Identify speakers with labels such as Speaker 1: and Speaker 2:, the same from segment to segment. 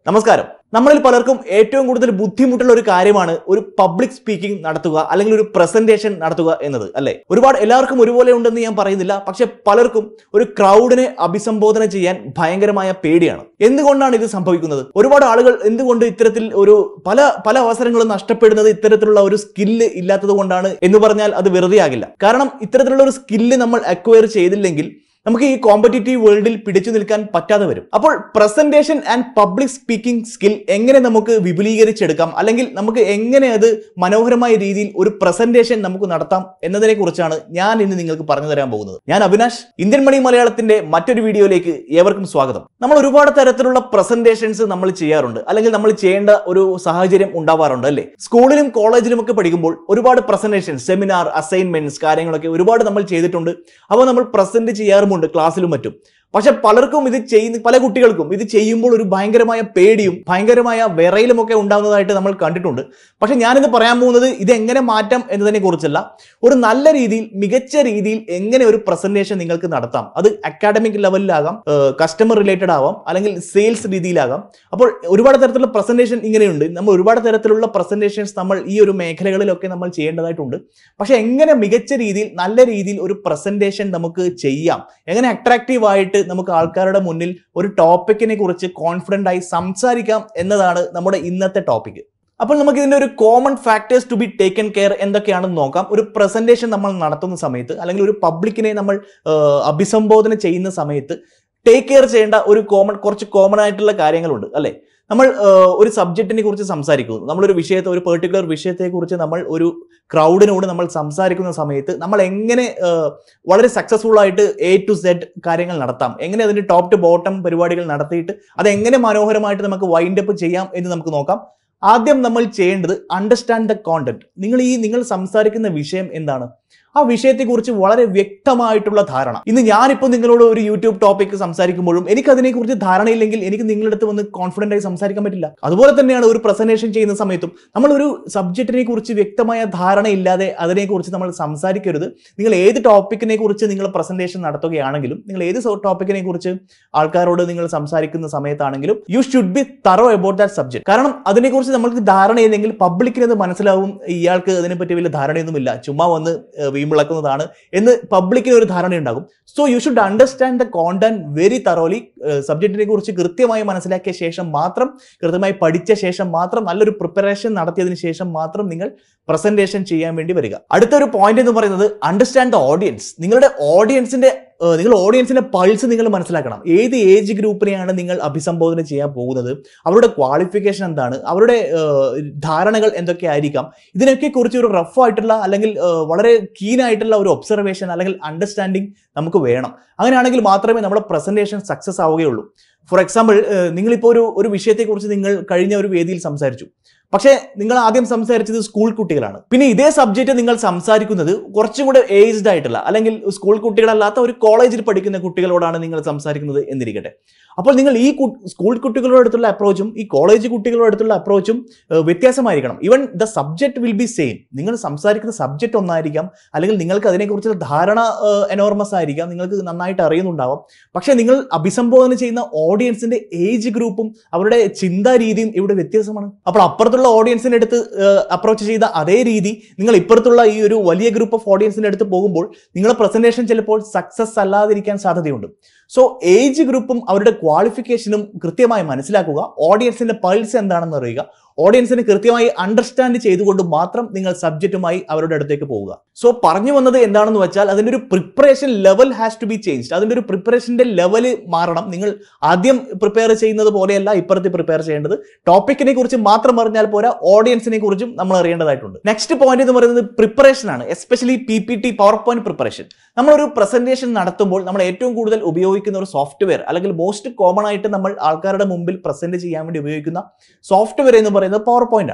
Speaker 1: നമസ്കാരം നമ്മളിൽ പലർക്കും ഏറ്റവും കൂടുതൽ ബുദ്ധിമുട്ടുള്ള ഒരു കാര്യമാണ് ഒരു പബ്ലിക് സ്പീക്കിംഗ് നടത്തുക അല്ലെങ്കിൽ ഒരു പ്രസന്റേഷൻ നടത്തുക എന്നത് അല്ലെ ഒരുപാട് എല്ലാവർക്കും ഒരുപോലെ ഉണ്ടെന്ന് ഞാൻ പറയുന്നില്ല പക്ഷെ പലർക്കും ഒരു ക്രൗഡിനെ അഭിസംബോധന ചെയ്യാൻ ഭയങ്കരമായ പേടിയാണ് എന്തുകൊണ്ടാണ് ഇത് സംഭവിക്കുന്നത് ഒരുപാട് ആളുകൾ എന്തുകൊണ്ട് ഇത്തരത്തിൽ ഒരു പല പല അവസരങ്ങളും നഷ്ടപ്പെടുന്നത് ഇത്തരത്തിലുള്ള ഒരു സ്കില്ല് ഇല്ലാത്തത് കൊണ്ടാണ് എന്ന് പറഞ്ഞാൽ അത് വെറുതെ ആകില്ല കാരണം ഇത്തരത്തിലുള്ള ഒരു സ്കില്ല് നമ്മൾ അക്വയർ ചെയ്തില്ലെങ്കിൽ നമുക്ക് ഈ കോമ്പറ്റീറ്റീവ് വേൾഡിൽ പിടിച്ചു നിൽക്കാൻ പറ്റാതെ വരും അപ്പോൾ presentation and public speaking skill എങ്ങനെ നമുക്ക് വിപുലീകരിച്ചെടുക്കാം അല്ലെങ്കിൽ നമുക്ക് എങ്ങനെ അത് മനോഹരമായ രീതിയിൽ ഒരു പ്രസന്റേഷൻ നമുക്ക് നടത്താം എന്നതിനെ കുറിച്ചാണ് ഞാൻ ഇന്ന് നിങ്ങൾക്ക് പറഞ്ഞു തരാൻ പോകുന്നത് ഞാൻ അവിനാഷ് ഇന്ത്യൻ മണി മലയാളത്തിന്റെ മറ്റൊരു വീഡിയോയിലേക്ക് ഏവർക്കും സ്വാഗതം നമ്മൾ ഒരുപാട് തരത്തിലുള്ള പ്രസന്റേഷൻസ് നമ്മൾ ചെയ്യാറുണ്ട് അല്ലെങ്കിൽ നമ്മൾ ചെയ്യേണ്ട ഒരു സാഹചര്യം ഉണ്ടാവാറുണ്ട് അല്ലേ സ്കൂളിലും കോളേജിലും ഒക്കെ പഠിക്കുമ്പോൾ ഒരുപാട് പ്രസന്റേഷൻ സെമിനാർ അസൈൻമെന്റ്സ് കാര്യങ്ങളൊക്കെ ഒരുപാട് നമ്മൾ ചെയ്തിട്ടുണ്ട് അപ്പോൾ നമ്മൾ പ്രസന്റ് ചെയ്യാറുമുണ്ട് ക്ലാസ്സിലും മറ്റും പക്ഷെ പലർക്കും ഇത് ചെയ്യുന്ന പല കുട്ടികൾക്കും ഇത് ചെയ്യുമ്പോൾ ഒരു ഭയങ്കരമായ പേടിയും ഭയങ്കരമായ വിറയിലും ഒക്കെ ഉണ്ടാകുന്നതായിട്ട് നമ്മൾ കണ്ടിട്ടുണ്ട് പക്ഷെ ഞാനിത് പറയാൻ പോകുന്നത് ഇത് എങ്ങനെ മാറ്റാം എന്നതിനെ കുറിച്ചല്ല ഒരു നല്ല രീതിയിൽ മികച്ച രീതിയിൽ എങ്ങനെ ഒരു പ്രസന്റേഷൻ നിങ്ങൾക്ക് നടത്താം അത് അക്കാഡമിക് ലെവലിലാകാം കസ്റ്റമർ റിലേറ്റഡ് ആവാം അല്ലെങ്കിൽ സെയിൽസ് രീതിയിലാകാം അപ്പോൾ ഒരുപാട് തരത്തിലുള്ള പ്രസന്റേഷൻ ഇങ്ങനെയുണ്ട് നമ്മൾ ഒരുപാട് തരത്തിലുള്ള പ്രസന്റേഷൻസ് നമ്മൾ ഈ ഒരു മേഖലകളിലൊക്കെ നമ്മൾ ചെയ്യേണ്ടതായിട്ടുണ്ട് പക്ഷെ എങ്ങനെ മികച്ച രീതിയിൽ നല്ല രീതിയിൽ ഒരു പ്രസന്റേഷൻ നമുക്ക് ചെയ്യാം എങ്ങനെ അട്രാക്റ്റീവ് ആയിട്ട് നമുക്ക് ആൾക്കാരുടെ മുന്നിൽ ഒരു ടോപ്പിക്കിനെ കുറിച്ച് കോൺഫിഡൻ്റ് ആയി സംസാരിക്കാം എന്നതാണ് നമ്മുടെ ഇന്നത്തെ ടോപ്പിക് അപ്പോൾ നമുക്ക് ഇതിന്റെ ഒരു common factors to be taken care എന്തൊക്കെയാണെന്ന് നോക്കാം ഒരു പ്രസന്റേഷൻ നമ്മൾ നടത്തുന്ന സമയത്ത് അല്ലെങ്കിൽ ഒരു പബ്ലിക്കിനെ നമ്മൾ ആ, അഭിസംബോധന ചെയ്യുന്ന സമയത്ത് ടേക്ക് കെയർ ചെയ്യേണ്ട ഒരു കോമൺ കുറച്ച് കോമൺ ആയിട്ടുള്ള കാര്യങ്ങളുണ്ട് അല്ലേ നമ്മൾ ആ, ഒരു സബ്ജക്റ്റിനെ കുറിച്ച് സംസാരിക്കുന്നു നമ്മളൊരു വിഷയത്തെ ഒരു പെർട്ടിക്കുലർ വിഷയത്തെക്കുറിച്ച് നമ്മൾ ഒരു ക്രൗഡിനോട് നമ്മൾ സംസാരിക്കുന്ന സമയത്ത് നമ്മൾ എങ്ങനെ ആ, വളരെ സക്സസ്ഫുൾ ആയിട്ട് എ ടു സെഡ് കാര്യങ്ങൾ നടത്താം എങ്ങനെ അതിന്റെ ടോപ്പ് ടു ബോട്ടം പരിപാടികൾ നടത്തിയിട്ട് അത് എങ്ങനെ മനോഹരമായിട്ട് നമുക്ക് വൈൻഡ് അപ്പ് ചെയ്യാം എന്ന് നമുക്ക് നോക്കാം ആദ്യം നമ്മൾ ചെയ്യേണ്ടത് അണ്ടർസ്റ്റാൻഡ് ദ കോണ്ടന്റ് നിങ്ങൾ ഈ നിങ്ങൾ സംസാരിക്കുന്ന വിഷയം എന്താണ് ആ വിഷയത്തെക്കുറിച്ച് വളരെ വ്യക്തമായിട്ടുള്ള ധാരണ ഇന്ന് ഞാനിപ്പോൾ നിങ്ങളോട് ഒരു യൂട്യൂബ് ടോപ്പിക് സംസാരിക്കുമ്പോഴും എനിക്ക് അതിനെക്കുറിച്ച് ധാരണയില്ലെങ്കിൽ എനിക്ക് നിങ്ങളുടെ അടുത്ത് വന്ന് കോൺഫിഡൻ്റ് ആയി സംസാരിക്കാൻ പറ്റില്ല അതുപോലെ തന്നെയാണ് ഒരു പ്രസന്റേഷൻ ചെയ്യുന്ന സമയത്തും നമ്മൾ ഒരു സബ്ജക്റ്റിനെ കുറിച്ച് വ്യക്തമായ ധാരണയില്ലാതെ അതിനെക്കുറിച്ച് നമ്മൾ സംസാരിക്കരുത് നിങ്ങൾ ഏത് ടോപ്പിക്കിനെ കുറിച്ച് നിങ്ങൾ പ്രസന്റേഷൻ നടത്തുകയാണെങ്കിലും നിങ്ങൾ ഏത് ടോപ്പിക്കിനെ കുറിച്ച് ആൾക്കാരോട് നിങ്ങൾ സംസാരിക്കുന്ന സമയത്താണെങ്കിലും you should be thorough about that subject കാരണം അതിനെക്കുറിച്ച് നമ്മൾക്ക് ധാരണയില്ലെങ്കിൽ പബ്ലിക്കിന് അത് മനസ്സിലാവും ഇയാൾക്ക് അതിനെപ്പറ്റി വലിയ ധാരണയൊന്നുമില്ല ചുമ്മാ വന്ന് ഏഹ്, വീമ്പിളക്കുന്നതാണ് എന്ന് പബ്ലിക്കിന് ഒരു ധാരണയുണ്ടാകും so you should understand the content very thoroughly സബ്ജക്റ്റിനെ കുറിച്ച് കൃത്യമായി മനസ്സിലാക്കിയ ശേഷം മാത്രം കൃത്യമായി പഠിച്ച ശേഷം മാത്രം നല്ലൊരു പ്രിപ്പറേഷൻ നടത്തിയതിനു ശേഷം മാത്രം നിങ്ങൾ പ്രസന്റേഷൻ ചെയ്യാൻ വേണ്ടി വരിക അടുത്തൊരു പോയിന്റ് എന്ന് പറയുന്നത് അണ്ടർസ്റ്റാൻഡ് ദ ഓഡിയൻസ് നിങ്ങളുടെ ഓഡിയൻസിന്റെ ഏഹ് നിങ്ങൾ ഓഡിയൻസിന്റെ പൾസ് നിങ്ങൾ മനസ്സിലാക്കണം ഏത് ഏജ് ഗ്രൂപ്പിനെയാണ് നിങ്ങൾ അഭിസംബോധന ചെയ്യാൻ പോകുന്നത് അവരുടെ ക്വാളിഫിക്കേഷൻ എന്താണ് അവരുടെ ഏഹ്, ധാരണകൾ എന്തൊക്കെയായിരിക്കാം ഇതിനൊക്കെ കുറിച്ച് ഒരു റഫ് ആയിട്ടുള്ള അല്ലെങ്കിൽ ഏഹ്, വളരെ കീൻ ആയിട്ടുള്ള ഒരു ഒബ്സർവേഷൻ അല്ലെങ്കിൽ അണ്ടർസ്റ്റാൻഡിങ് നമുക്ക് വേണം അങ്ങനെയാണെങ്കിൽ മാത്രമേ നമ്മുടെ പ്രസന്റേഷൻ സക്സസ് ആവുകയുള്ളൂ ഫോർ എക്സാമ്പിൾ നിങ്ങളിപ്പോൾ ഒരു ഒരു വിഷയത്തെക്കുറിച്ച് നിങ്ങൾ കഴിഞ്ഞ ഒരു വേദിയിൽ സംസാരിച്ചു പക്ഷേ നിങ്ങൾ ആദ്യം സംസാരിച്ചത് സ്കൂൾ കുട്ടികളാണ് പിന്നെ ഇതേ സബ്ജക്റ്റ് നിങ്ങൾ സംസാരിക്കുന്നത് കുറച്ചും കൂടെ ഏജ്ഡ് ആയിട്ടുള്ള അല്ലെങ്കിൽ സ്കൂൾ കുട്ടികളല്ലാത്ത ഒരു കോളേജിൽ പഠിക്കുന്ന കുട്ടികളോടാണ് നിങ്ങൾ സംസാരിക്കുന്നത് എന്നിരിക്കട്ടെ അപ്പോൾ നിങ്ങൾ ഈ കു- സ്കൂൾ കുട്ടികളുടെ അടുത്തുള്ള അപ്രോച്ചും ഈ കോളേജ് കുട്ടികളുടെ അടുത്തുള്ള അപ്രോച്ചും ഏഹ്, വ്യത്യാസമായിരിക്കണം even the subject will be same നിങ്ങൾ സംസാരിക്കുന്ന സബ്ജക്റ്റ് ഒന്നായിരിക്കാം അല്ലെങ്കിൽ നിങ്ങൾക്ക് അതിനെക്കുറിച്ചുള്ള ധാരണ എനോർമസ് ആയിരിക്കാം നിങ്ങൾക്ക് നന്നായിട്ട് അറിയുന്നുണ്ടാവാം പക്ഷേ നിങ്ങൾ അഭിസംബോധന ചെയ്യുന്ന ഓഡിയൻസിന്റെ ഏജ് ഗ്രൂപ്പും അവരുടെ ചിന്താ രീതിയും ഇവിടെ വ്യത്യാസമാണ് അപ്പോൾ അപ്പുറത്തുള്ള ഓഡിയൻസിന്റെ അടുത്ത് അപ്രോച്ച് ചെയ്ത അതേ രീതി നിങ്ങൾ ഇപ്പുറത്തുള്ള ഈ ഒരു വലിയ ഗ്രൂപ്പ് ഓഫ് ഓഡിയൻസിന്റെ അടുത്ത് പോകുമ്പോൾ നിങ്ങളുടെ പ്രസന്റേഷൻ ചിലപ്പോൾ സക്സസ് അല്ലാതിരിക്കാൻ സാധ്യതയുണ്ട് സോ ഏജ് ഗ്രൂപ്പും അവരുടെ ക്വാളിഫിക്കേഷനും കൃത്യമായി മനസ്സിലാക്കുക ഓഡിയൻസിന്റെ പൾസ് എന്താണെന്ന് അറിയുക ഓഡിയൻസിനെ കൃത്യമായി അണ്ടർസ്റ്റാൻഡ് ചെയ്തുകൊണ്ട് മാത്രം നിങ്ങൾ സബ്ജക്റ്റുമായി അവരുടെ അടുത്തേക്ക് പോവുക സോ പറഞ്ഞു വന്നത് എന്താണെന്ന് വെച്ചാൽ അതിന്റെ ഒരു preparation level has to be change അതിന്റെ ഒരു പ്രിപ്പറേഷന്റെ ലെവൽ മാറണം നിങ്ങൾ ആദ്യം പ്രിപ്പയർ ചെയ്യുന്നത് പോലെയല്ല ഇപ്പുറത്ത് പ്രിപ്പയർ ചെയ്യേണ്ടത് ടോപ്പിക്കിനെ കുറിച്ച് മാത്രം അറിഞ്ഞാൽ പോരാ ഓഡിയൻസിനെ കുറിച്ചും നമ്മൾ അറിയേണ്ടതായിട്ടുണ്ട് നെക്സ്റ്റ് പോയിന്റ് എന്ന് പറയുന്നത് പ്രിപ്പറേഷൻ ആണ് especially P P T power point preparation നമ്മളൊരു പ്രസന്റേഷൻ നടത്തുമ്പോൾ നമ്മൾ ഏറ്റവും കൂടുതൽ ഉപയോഗിക്കുന്ന ഒരു സോഫ്റ്റ്വെയർ അല്ലെങ്കിൽ മോസ്റ്റ് കോമൺ ആയിട്ട് നമ്മൾ ആൾക്കാരുടെ മുമ്പിൽ പ്രസന്റ് ചെയ്യാൻ വേണ്ടി ഉപയോഗിക്കുന്ന സോഫ്റ്റ്വെയർ എന്ന് പറയുന്നത് പവർ പോയിന്റ് ആണ്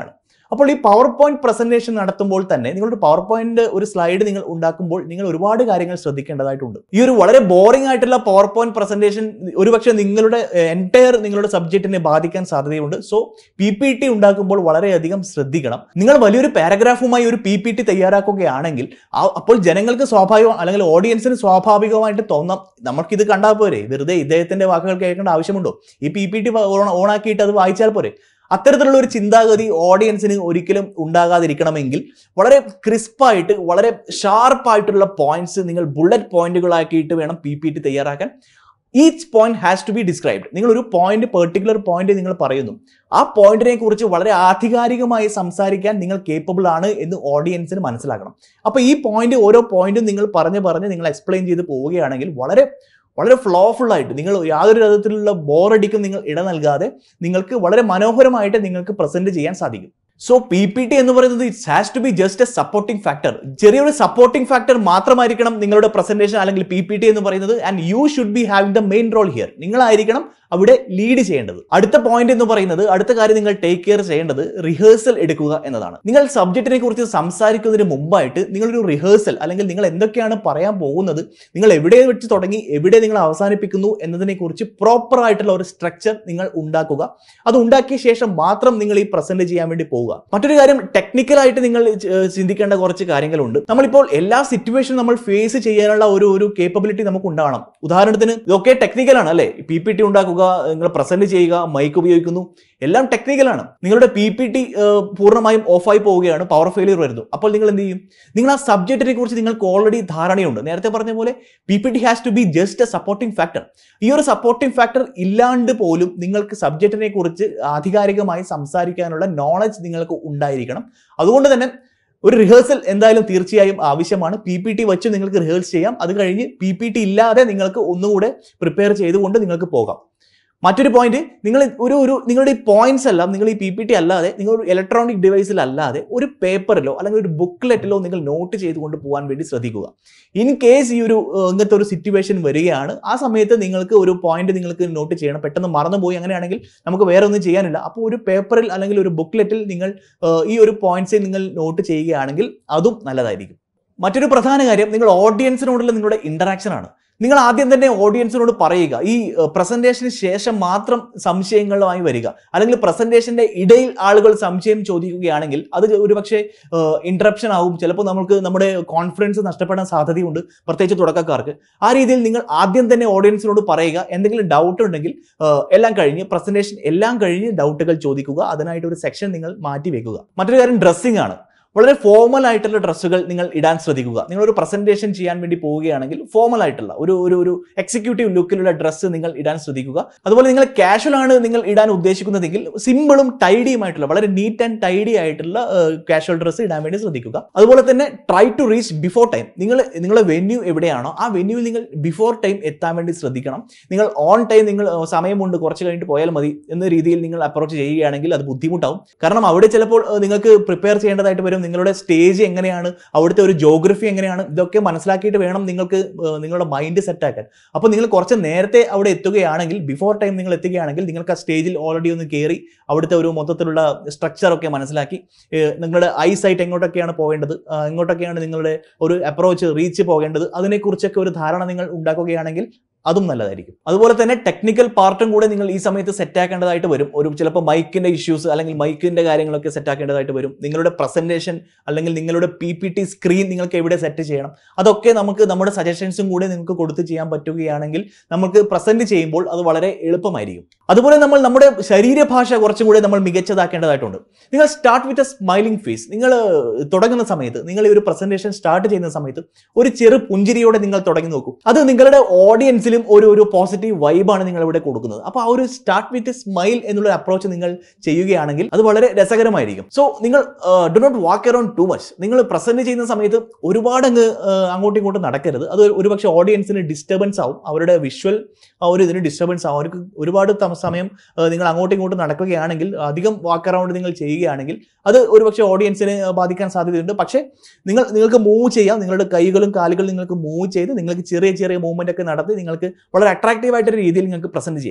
Speaker 1: അപ്പോൾ ഈ പവർ പോയിന്റ് പ്രസന്റേഷൻ നടത്തുമ്പോൾ തന്നെ നിങ്ങളുടെ പവർ പോയിന്റ് ഒരു സ്ലൈഡ് നിങ്ങൾ ഉണ്ടാക്കുമ്പോൾ നിങ്ങൾ ഒരുപാട് കാര്യങ്ങൾ ശ്രദ്ധിക്കേണ്ടതായിട്ടുണ്ട് ഈ ഒരു വളരെ ബോറിംഗ് ആയിട്ടുള്ള പവർ പോയിന്റ് പ്രസന്റേഷൻ ഒരുപക്ഷെ നിങ്ങളുടെ എൻറ്റയർ നിങ്ങളുടെ സബ്ജക്റ്റിനെ ബാധിക്കാൻ സാധ്യതയുണ്ട് സോ പി പി ടി ഉണ്ടാക്കുമ്പോൾ വളരെയധികം ശ്രദ്ധിക്കണം നിങ്ങൾ വലിയൊരു പാരഗ്രാഫുമായി ഒരു പി പി ടി തയ്യാറാക്കുകയാണെങ്കിൽ ആ- അപ്പോൾ ജനങ്ങൾക്ക് സ്വാഭാവികം അല്ലെങ്കിൽ ഓഡിയൻസിന് സ്വാഭാവികമായിട്ട് തോന്നാം നമുക്കിത് കണ്ടാൽ പോരെ വെറുതെ ഇദ്ദേഹത്തിന്റെ വാക്കുകൾ കേൾക്കേണ്ട ആവശ്യമുണ്ടോ ഈ പി പി ടി ഓണാക്കിയിട്ട് അത് വായിച്ചാൽ പോരെ അത്തരത്തിലുള്ള ഒരു ചിന്താഗതി ഓഡിയൻസിന് ഒരിക്കലും ഉണ്ടാകാതിരിക്കണമെങ്കിൽ വളരെ ക്രിസ്പായിട്ട് വളരെ ഷാർപ്പായിട്ടുള്ള പോയിന്റ്സ് നിങ്ങൾ ബുള്ളറ്റ് പോയിന്റുകളാക്കിയിട്ട് വേണം പി പി ടി തയ്യാറാക്കാൻ each point has to be described നിങ്ങൾ ഒരു പോയിന്റ് പെർട്ടിക്കുലർ പോയിന്റ് നിങ്ങൾ പറയുന്നു ആ പോയിന്റിനെ കുറിച്ച് വളരെ ആധികാരികമായി സംസാരിക്കാൻ നിങ്ങൾ കേപ്പബിൾ ആണ് എന്ന് ഓഡിയൻസിന് മനസ്സിലാക്കണം അപ്പോൾ ഈ പോയിന്റ് ഓരോ പോയിന്റും നിങ്ങൾ പറഞ്ഞ് പറഞ്ഞ് നിങ്ങൾ എക്സ്പ്ലെയിൻ ചെയ്ത് പോവുകയാണെങ്കിൽ വളരെ വളരെ ഫ്ലോഫുൾ ആയിട്ട് നിങ്ങൾ യാതൊരു തരത്തിലുള്ള ബോറടിക്കും നിങ്ങൾ ഇട നൽകാതെ നിങ്ങൾക്ക് വളരെ മനോഹരമായിട്ട് നിങ്ങൾക്ക് പ്രസന്റ് ചെയ്യാൻ സാധിക്കും സോ പി പി ടി എന്ന് പറയുന്നത് it's has to be just a supporting factor ചെറിയൊരു സപ്പോർട്ടിംഗ് ഫാക്ടർ മാത്രമായിരിക്കണം നിങ്ങളുടെ പ്രസന്റേഷൻ അല്ലെങ്കിൽ പി പി ടി എന്ന് പറയുന്നത് and you should be having the main role here നിങ്ങളായിരിക്കണം അവിടെ ലീഡ് ചെയ്യേണ്ടത് അടുത്ത പോയിന്റ് എന്ന് പറയുന്നത് അടുത്ത കാര്യം നിങ്ങൾ ടേക്ക് കെയർ ചെയ്യേണ്ടത് റിഹേഴ്സൽ എടുക്കുക എന്നതാണ് നിങ്ങൾ സബ്ജക്റ്റിനെ കുറിച്ച് സംസാരിക്കുന്നതിന് മുമ്പായിട്ട് നിങ്ങളൊരു റിഹേഴ്സൽ അല്ലെങ്കിൽ നിങ്ങൾ എന്തൊക്കെയാണ് പറയാൻ പോകുന്നത് നിങ്ങൾ എവിടെ വെച്ച് തുടങ്ങി എവിടെ നിങ്ങൾ അവസാനിപ്പിക്കുന്നു എന്നതിനെ കുറിച്ച് പ്രോപ്പർ ആയിട്ടുള്ള ഒരു സ്ട്രക്ചർ നിങ്ങൾ ഉണ്ടാക്കുക അത് ഉണ്ടാക്കിയ ശേഷം മാത്രം നിങ്ങൾ ഈ പ്രസന്റ് ചെയ്യാൻ വേണ്ടി പോവുക മറ്റൊരു കാര്യം ടെക്നിക്കലായിട്ട് നിങ്ങൾ ഏഹ്, ചിന്തിക്കേണ്ട കുറച്ച് കാര്യങ്ങളുണ്ട് നമ്മളിപ്പോൾ എല്ലാ സിറ്റുവേഷനും നമ്മൾ ഫേസ് ചെയ്യാനുള്ള ഒരു ഒരു കേപ്പബിലിറ്റി നമുക്ക് ഉണ്ടാവണം ഉദാഹരണത്തിന് ഇതൊക്കെ ടെക്നിക്കലാണ് അല്ലേ പി പി ടി ഉണ്ടാക്കുക നിങ്ങൾ പ്രസന്റ് ചെയ്യുക മൈക്ക് ഉപയോഗിക്കുന്നു എല്ലാം ടെക്നിക്കലാണ് നിങ്ങളുടെ പി പി ടി പൂർണ്ണമായും ഓഫായി പോവുകയാണ് പവർ ഫെയിലിയർ വരുന്നു അപ്പോൾ നിങ്ങൾ എന്ത് ചെയ്യും നിങ്ങൾ ആ സബ്ജക്റ്റിനെ കുറിച്ച് നിങ്ങൾക്ക് ഓൾറെഡി ധാരണയുണ്ട് നേരത്തെ പറഞ്ഞ പോലെ P P T has to be just a supporting factor ഈ ഒരു സപ്പോർട്ടിംഗ് ഫാക്ടർ ഇല്ലാണ്ട് പോലും നിങ്ങൾക്ക് സബ്ജക്റ്റിനെ കുറിച്ച് ആധികാരികമായി സംസാരിക്കാനുള്ള നോളജ് നിങ്ങൾക്ക് ഉണ്ടായിരിക്കണം അതുകൊണ്ട് തന്നെ ഒരു റിഹേഴ്സൽ എന്തായാലും തീർച്ചയായും ആവശ്യമാണ് പി പി ടി വെച്ച് നിങ്ങൾക്ക് റിഹേഴ്സ് ചെയ്യാം അത് കഴിഞ്ഞ് പി പി ടി ഇല്ലാതെ നിങ്ങൾക്ക് ഒന്നുകൂടെ പ്രിപ്പയർ ചെയ്തുകൊണ്ട് നിങ്ങൾക്ക് പോകാം മറ്റൊരു പോയിന്റ് നിങ്ങൾ ഒരു ഒരു നിങ്ങളുടെ ഈ പോയിന്റ്സ് എല്ലാം നിങ്ങൾ ഈ പി പി ടി അല്ലാതെ നിങ്ങൾ ഒരു ഇലക്ട്രോണിക് ഡിവൈസിൽ അല്ലാതെ ഒരു പേപ്പറിലോ അല്ലെങ്കിൽ ഒരു ബുക്ക്ലെറ്റിലോ നിങ്ങൾ നോട്ട് ചെയ്തുകൊണ്ട് പോകാൻ വേണ്ടി ശ്രദ്ധിക്കുക ഇൻ കേസ് ഈ ഒരു ഏഹ്, ഇങ്ങനത്തെ ഒരു സിറ്റുവേഷൻ വരികയാണ് ആ സമയത്ത് നിങ്ങൾക്ക് ഒരു പോയിന്റ് നിങ്ങൾക്ക് നോട്ട് ചെയ്യണം പെട്ടെന്ന് മറന്നുപോയി അങ്ങനെയാണെങ്കിൽ നമുക്ക് വേറെ ഒന്നും ചെയ്യാനില്ല അപ്പോൾ ഒരു പേപ്പറിൽ അല്ലെങ്കിൽ ഒരു ബുക്ക്ലെറ്റിൽ നിങ്ങൾ ഏഹ്, ഈ ഒരു പോയിന്റ്സ് നിങ്ങൾ നോട്ട് ചെയ്യുകയാണെങ്കിൽ അതും നല്ലതായിരിക്കും മറ്റൊരു പ്രധാന കാര്യം നിങ്ങൾ ഓഡിയൻസിനോടുള്ള നിങ്ങളുടെ ഇന്ററാക്ഷൻ ആണ് നിങ്ങൾ ആദ്യം തന്നെ ഓഡിയൻസിനോട് പറയുക ഈ പ്രസന്റേഷന് ശേഷം മാത്രം സംശയങ്ങളുമായി വരിക അല്ലെങ്കിൽ പ്രസന്റേഷന്റെ ഇടയിൽ ആളുകൾ സംശയം ചോദിക്കുകയാണെങ്കിൽ അത് ഒരുപക്ഷെ ഇന്ററപ്ഷൻ ആവും ചിലപ്പോൾ നമുക്ക് നമ്മുടെ കോൺഫിഡൻസ് നഷ്ടപ്പെടാൻ സാധ്യതയുണ്ട് പ്രത്യേകിച്ച് തുടക്കക്കാർക്ക് ആ രീതിയിൽ നിങ്ങൾ ആദ്യം തന്നെ ഓഡിയൻസിനോട് പറയുക എന്തെങ്കിലും ഡൗട്ട് ഉണ്ടെങ്കിൽ ഏഹ്, എല്ലാം കഴിഞ്ഞ് പ്രസന്റേഷൻ എല്ലാം കഴിഞ്ഞ് ഡൗട്ടുകൾ ചോദിക്കുക അതിനായിട്ട് ഒരു സെക്ഷൻ നിങ്ങൾ മാറ്റി വെക്കുക മറ്റൊരു കാര്യം ഡ്രസ്സിംഗ് ആണ് വളരെ ഫോമൽ ആയിട്ടുള്ള ഡ്രസ്സുകൾ നിങ്ങൾ ഇടാൻ ശ്രദ്ധിക്കുക നിങ്ങൾ ഒരു പ്രസന്റേഷൻ ചെയ്യാൻ വേണ്ടി പോവുകയാണെങ്കിൽ ഫോമൽ ആയിട്ടുള്ള ഒരു ഒരു ഒരു എക്സിക്യൂട്ടീവ് ലുക്കിലുള്ള ഡ്രസ്സ് നിങ്ങൾ ഇടാൻ ശ്രദ്ധിക്കുക അതുപോലെ നിങ്ങൾ കാഷ്വൽ ആണ് നിങ്ങൾ ഇടാൻ ഉദ്ദേശിക്കുന്നതെങ്കിൽ സിമ്പിളും ടൈഡിയുമായിട്ടുള്ള വളരെ നീറ്റ് ആൻഡ് ടൈഡി ആയിട്ടുള്ള കാഷ്വൽ ഡ്രസ്സ് ഇടാൻ വേണ്ടി ശ്രദ്ധിക്കുക അതുപോലെ തന്നെ try to reach before time നിങ്ങൾ നിങ്ങളുടെ വെന്യൂ എവിടെയാണോ ആ വെന്യൂവിൽ നിങ്ങൾ ബിഫോർ ടൈം എത്താൻ വേണ്ടി ശ്രദ്ധിക്കണം നിങ്ങൾ ഓൺ ടൈം നിങ്ങൾ ഏഹ്, സമയമുണ്ട് കുറച്ച് കഴിഞ്ഞിട്ട് പോയാൽ മതി എന്ന രീതിയിൽ നിങ്ങൾ അപ്രോച്ച് ചെയ്യുകയാണെങ്കിൽ അത് ബുദ്ധിമുട്ടാവും കാരണം അവിടെ ചിലപ്പോൾ ഏഹ്, നിങ്ങൾക്ക് പ്രിപ്പയർ ചെയ്യേണ്ടതായിട്ട് വരും നിങ്ങളുടെ സ്റ്റേജ് എങ്ങനെയാണ് അവിടുത്തെ ഒരു ജോഗ്രഫി എങ്ങനെയാണ് ഇതൊക്കെ മനസ്സിലാക്കിയിട്ട് വേണം നിങ്ങൾക്ക് ഏഹ്, നിങ്ങളുടെ മൈൻഡ് സെറ്റ് ആക്കാൻ അപ്പോൾ നിങ്ങൾ കുറച്ച് നേരത്തെ അവിടെ എത്തുകയാണെങ്കിൽ ബിഫോർ ടൈം നിങ്ങൾ എത്തുകയാണെങ്കിൽ നിങ്ങൾക്ക് ആ സ്റ്റേജിൽ ഓൾറെഡി ഒന്ന് കയറി അവിടുത്തെ ഒരു മൊത്തത്തിലുള്ള സ്ട്രക്ചർ ഒക്കെ മനസ്സിലാക്കി ഏഹ്, നിങ്ങളുടെ ഐ സൈറ്റ് എങ്ങോട്ടൊക്കെയാണ് പോകേണ്ടത് ആ, എങ്ങോട്ടൊക്കെയാണ് നിങ്ങളുടെ ഒരു അപ്രോച്ച് റീച്ച് പോകേണ്ടത് അതിനെക്കുറിച്ചൊക്കെ ഒരു ധാരണ നിങ്ങൾ ഉണ്ടാക്കുകയാണെങ്കിൽ അതും നല്ലതായിരിക്കും അതുപോലെ തന്നെ ടെക്നിക്കൽ പാർട്ടും കൂടെ നിങ്ങൾ ഈ സമയത്ത് സെറ്റ് ആക്കേണ്ടതായിട്ട് വരും ഒരു ചിലപ്പോൾ മൈക്കിന്റെ ഇഷ്യൂസ് അല്ലെങ്കിൽ മൈക്കിന്റെ കാര്യങ്ങളൊക്കെ സെറ്റ് ആക്കേണ്ടതായിട്ട് വരും നിങ്ങളുടെ പ്രസന്റേഷൻ അല്ലെങ്കിൽ നിങ്ങളുടെ പി പി ടി സ്ക്രീൻ നിങ്ങൾക്ക് എവിടെ സെറ്റ് ചെയ്യണം അതൊക്കെ നമുക്ക് നമ്മുടെ സജഷൻസും കൂടെ നിങ്ങൾക്ക് കൊടുത്ത് ചെയ്യാൻ പറ്റുകയാണെങ്കിൽ നമുക്ക് പ്രസന്റ് ചെയ്യുമ്പോൾ അത് വളരെ എളുപ്പമായിരിക്കും അതുപോലെ നമ്മൾ നമ്മുടെ ശരീരഭാഷ കുറച്ചും കൂടെ നമ്മൾ മികച്ചതാക്കേണ്ടതായിട്ടുണ്ട് നിങ്ങൾ start with a smiling face നിങ്ങൾ തുടങ്ങുന്ന സമയത്ത് നിങ്ങൾ ഈ ഒരു പ്രസന്റേഷൻ സ്റ്റാർട്ട് ചെയ്യുന്ന സമയത്ത് ഒരു ചെറു പുഞ്ചിരിയോടെ നിങ്ങൾ തുടങ്ങി നോക്കൂ അത് നിങ്ങളുടെ ഓഡിയൻസിലും ഒരു ഒരു പോസിറ്റീവ് വൈബാണ് നിങ്ങൾ ഇവിടെ കൊടുക്കുന്നത് അപ്പോൾ ആ ഒരു സ്റ്റാർട്ട് വിത്ത് സ്മൈൽ എന്നുള്ള അപ്രോച്ച് നിങ്ങൾ ചെയ്യുകയാണെങ്കിൽ അത് വളരെ രസകരമായിരിക്കും സോ നിങ്ങൾ do not walk around too much നിങ്ങൾ പ്രസന്റ് ചെയ്യുന്ന സമയത്ത് ഒരുപാട് അങ്ങ് ആ, അങ്ങോട്ടും ഇങ്ങോട്ടും നടക്കരുത് അത് ഒരുപക്ഷെ ഓഡിയൻസിന് ഡിസ്റ്റർബൻസ് ആവും അവരുടെ വിഷ്വൽ ആ ഒരു ഇതിന് ഡിസ്റ്റർബൻസ് ആവും അവർക്ക് ഒരുപാട് തമ- സമയം ആ, നിങ്ങൾ അങ്ങോട്ടും ഇങ്ങോട്ടും നടക്കുകയാണെങ്കിൽ അധികം വാക്ക് അറൗണ്ട് നിങ്ങൾ ചെയ്യുകയാണെങ്കിൽ അത് ഒരുപക്ഷെ ഓഡിയൻസിനെ ബാധിക്കാൻ സാധ്യതയുണ്ട് പക്ഷേ നിങ്ങൾ നിങ്ങൾക്ക് മൂവ് ചെയ്യാം നിങ്ങളുടെ കൈകളും കാലുകളും നിങ്ങൾക്ക് മൂവ് ചെയ്ത് നിങ്ങൾക്ക് ചെറിയ ചെറിയ മൂവ്മെന്റ് ഒക്കെ നടത്തി നിങ്ങൾക്ക് വളരെ അട്രാക്റ്റീവ് ആയിട്ടൊരു രീതിയിൽ നിങ്ങൾക്ക് പ്രസന്റ് ചെയ്യാം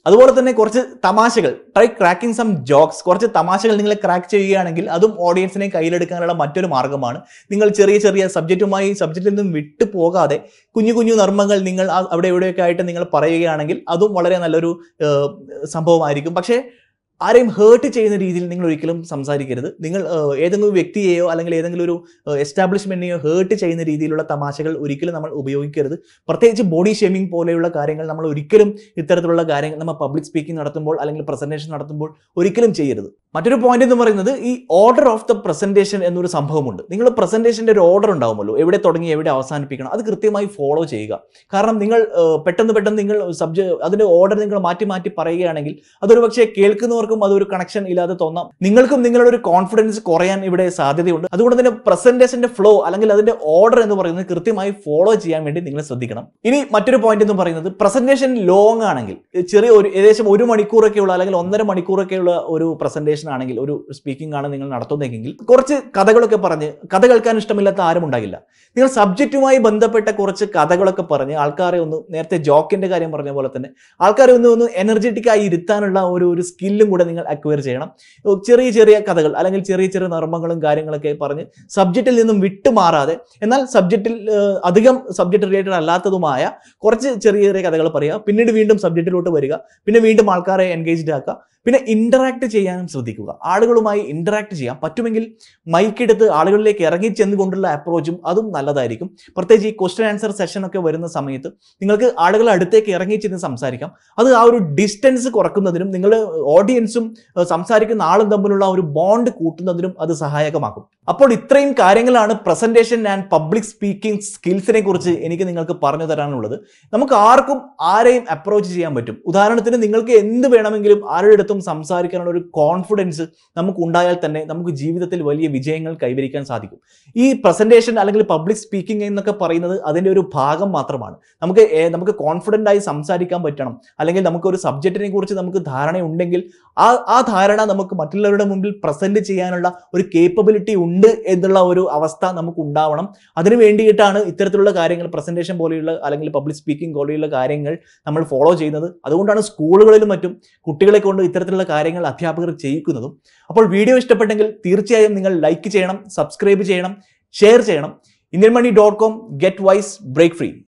Speaker 1: അതുപോലെ തന്നെ കുറച്ച് തമാശകൾ ട്രൈ ക്രാക്കിംഗ് സം ജോക്സ് കുറച്ച് തമാശകൾ നിങ്ങൾ ക്രാക്ക് ചെയ്യുകയാണെങ്കിൽ അതും ഓഡിയൻസിനെ കയ്യിലെടുക്കാനുള്ള മറ്റൊരു മാർഗ്ഗമാണ് നിങ്ങൾ ചെറിയ ചെറിയ സബ്ജക്റ്റുമായി സബ്ജക്റ്റിൽ നിന്നും വിട്ടു പോകാതെ കുഞ്ഞു കുഞ്ഞു നർമ്മങ്ങൾ നിങ്ങൾ ആ- അവിടെ എവിടെയൊക്കെ ആയിട്ട് നിങ്ങൾ പറയുകയാണെങ്കിൽ അതും വളരെ നല്ലൊരു ഏഹ്, സംഭവമായിരിക്കും പക്ഷേ ആരെയും ഹേർട്ട് ചെയ്യുന്ന രീതിയിൽ നിങ്ങൾ ഒരിക്കലും സംസാരിക്കരുത് നിങ്ങൾ ഏഹ്, ഏതെങ്കിലും വ്യക്തിയെയോ അല്ലെങ്കിൽ ഏതെങ്കിലും ഒരു എസ്റ്റാബ്ലിഷ്മെന്റിനെയോ ഹേർട്ട് ചെയ്യുന്ന രീതിയിലുള്ള തമാശകൾ ഒരിക്കലും നമ്മൾ ഉപയോഗിക്കരുത് പ്രത്യേകിച്ച് ബോഡി ഷേമിംഗ് പോലെയുള്ള കാര്യങ്ങൾ നമ്മൾ ഒരിക്കലും ഇത്തരത്തിലുള്ള കാര്യങ്ങൾ നമ്മൾ പബ്ലിക് സ്പീക്കിംഗ് നടത്തുമ്പോൾ അല്ലെങ്കിൽ പ്രസന്റേഷൻ നടത്തുമ്പോൾ ഒരിക്കലും ചെയ്യരുത് മറ്റൊരു പോയിന്റ് എന്ന് പറയുന്നത് ഈ ഓർഡർ ഓഫ് ദ പ്രസന്റേഷൻ എന്നൊരു സംഭവമുണ്ട് നിങ്ങൾ പ്രസന്റേഷന്റെ ഒരു ഓർഡർ ഉണ്ടാവുമല്ലോ എവിടെ തുടങ്ങി എവിടെ അവസാനിപ്പിക്കണം അത് കൃത്യമായി ഫോളോ ചെയ്യുക കാരണം നിങ്ങൾ ഏഹ്, പെട്ടെന്ന് പെട്ടെന്ന് നിങ്ങൾ സബ്ജക്ട് അതിന്റെ ഓർഡർ നിങ്ങൾ മാറ്റി മാറ്റി പറയുകയാണെങ്കിൽ അതൊരു പക്ഷേ കേൾക്കുന്നവർക്കും അതൊരു കണക്ഷൻ ഇല്ലാതെ തോന്നാം നിങ്ങൾക്കും നിങ്ങളുടെ ഒരു കോൺഫിഡൻസ് കുറയാൻ ഇവിടെ സാധ്യതയുണ്ട് അതുകൊണ്ട് തന്നെ പ്രസന്റേഷന്റെ ഫ്ലോ അല്ലെങ്കിൽ അതിന്റെ ഓർഡർ എന്ന് പറയുന്നത് കൃത്യമായി ഫോളോ ചെയ്യാൻ വേണ്ടി നിങ്ങൾ ശ്രദ്ധിക്കണം ഇനി മറ്റൊരു പോയിന്റ് എന്ന് പറയുന്നത് പ്രസന്റേഷൻ ലോങ് ആണെങ്കിൽ ചെറിയ ഒരു ഏകദേശം ഒരു മണിക്കൂറൊക്കെയുള്ള അല്ലെങ്കിൽ ഒന്നര മണിക്കൂറൊക്കെയുള്ള ഒരു പ്രസന്റേഷൻ ആണെങ്കിൽ ഒരു സ്പീക്കിംഗ് ആണ് നിങ്ങൾ നടത്തുന്നതെങ്കിൽ കുറച്ച് കഥകളൊക്കെ പറഞ്ഞ് കഥ കേൾക്കാൻ ഇഷ്ടമില്ലാത്ത ആരും ഉണ്ടാകില്ല നിങ്ങൾ സബ്ജക്റ്റുമായി ബന്ധപ്പെട്ട കുറച്ച് കഥകളൊക്കെ പറഞ്ഞ് ആൾക്കാരെ ഒന്ന് നേരത്തെ ജോക്കിന്റെ കാര്യം പറഞ്ഞ പോലെ തന്നെ ആൾക്കാരെ ഒന്ന് ഒന്ന് എനർജറ്റിക് ആയി ഇരുത്താനുള്ള ഒരു ഒരു സ്കില്ലും കൂടെ നിങ്ങൾ അക്വയർ ചെയ്യണം ചെറിയ ചെറിയ കഥകൾ അല്ലെങ്കിൽ ചെറിയ ചെറിയ നർമ്മങ്ങളും കാര്യങ്ങളൊക്കെ പറഞ്ഞ് സബ്ജക്റ്റിൽ നിന്നും വിട്ടുമാറാതെ എന്നാൽ സബ്ജക്റ്റിൽ ഏഹ്, അധികം സബ്ജക്റ്റ് റിലേറ്റഡ് അല്ലാത്തതുമായ കുറച്ച് ചെറിയ ചെറിയ കഥകൾ പറയുക പിന്നീട് വീണ്ടും സബ്ജക്റ്റിലോട്ട് വരിക പിന്നെ വീണ്ടും ആൾക്കാരെ എൻഗേജ്ഡ് ആക്കുക പിന്നെ ഇന്ററാക്ട് ചെയ്യാനും ശ്രദ്ധിക്കുക ആളുകളുമായി ഇന്ററാക്ട് ചെയ്യാം പറ്റുമെങ്കിൽ മൈക്ക് എടുത്ത് ആളുകളിലേക്ക് ഇറങ്ങി ചെന്നുകൊണ്ടുള്ള അപ്രോച്ചും അതും നല്ലതായിരിക്കും പ്രത്യേകിച്ച് ഈ ക്വസ്റ്റ്യൻ ആൻസർ സെഷൻ ഒക്കെ വരുന്ന സമയത്ത് നിങ്ങൾക്ക് ആളുകളെ അടുത്തേക്ക് ഇറങ്ങി ചെന്ന് സംസാരിക്കാം അത് ആ ഒരു ഡിസ്റ്റൻസ് കുറക്കുന്നതിനും നിങ്ങൾ ഓഡിയൻസും ഏഹ്, സംസാരിക്കുന്ന ആളും തമ്മിലുള്ള ഒരു ബോണ്ട് കൂട്ടുന്നതിനും അത് സഹായകമാക്കും അപ്പോൾ ഇത്രയും കാര്യങ്ങളാണ് പ്രസന്റേഷൻ ആൻഡ് പബ്ലിക് സ്പീക്കിംഗ് സ്കിൽസിനെ കുറിച്ച് എനിക്ക് നിങ്ങൾക്ക് പറഞ്ഞു തരാനുള്ളത് നമുക്ക് ആർക്കും ആരെയും അപ്രോച്ച് ചെയ്യാൻ പറ്റും ഉദാഹരണത്തിന് നിങ്ങൾക്ക് എന്ത് വേണമെങ്കിലും ആരുടെ അടുത്തും സംസാരിക്കാനുള്ള ഒരു കോൺഫിഡൻസ് നമുക്ക് ഉണ്ടായാൽ തന്നെ നമുക്ക് ജീവിതത്തിൽ വലിയ വിജയങ്ങൾ കൈവരിക്കാൻ സാധിക്കും ഈ പ്രസന്റേഷൻ അല്ലെങ്കിൽ പബ്ലിക് സ്പീക്കിംഗ് എന്നൊക്കെ പറയുന്നത് അതിൻ്റെ ഒരു ഭാഗം മാത്രമാണ് നമുക്ക് ഏ- നമുക്ക് കോൺഫിഡൻ്റ് ആയി സംസാരിക്കാൻ പറ്റണം അല്ലെങ്കിൽ നമുക്ക് ഒരു സബ്ജക്റ്റിനെ കുറിച്ച് നമുക്ക് ധാരണയുണ്ടെങ്കിൽ ആ ആ ധാരണ നമുക്ക് മറ്റുള്ളവരുടെ മുമ്പിൽ പ്രസന്റ് ചെയ്യാനുള്ള ഒരു കേപ്പബിലിറ്റി ഉണ്ട് എന്നുള്ള ഒരു അവസ്ഥ നമുക്ക് ഉണ്ടാവണം അതിന് വേണ്ടിയിട്ടാണ് ഇത്തരത്തിലുള്ള കാര്യങ്ങൾ പ്രസന്റേഷൻ പോലെയുള്ള അല്ലെങ്കിൽ പബ്ലിക് സ്പീക്കിംഗ് പോലെയുള്ള കാര്യങ്ങൾ നമ്മൾ ഫോളോ ചെയ്യുന്നത് അതുകൊണ്ടാണ് സ്കൂളുകളിലും മറ്റും കുട്ടികളെ കൊണ്ട് ഇത്തരത്തിലുള്ള കാര്യങ്ങൾ അധ്യാപകർ ചെയ്യിക്കുന്നതും അപ്പോൾ വീഡിയോ ഇഷ്ടപ്പെട്ടെങ്കിൽ തീർച്ചയായും നിങ്ങൾ ലൈക്ക് ചെയ്യണം സബ്സ്ക്രൈബ് ചെയ്യണം ഷെയർ ചെയ്യണം Indian money dot com get wise break free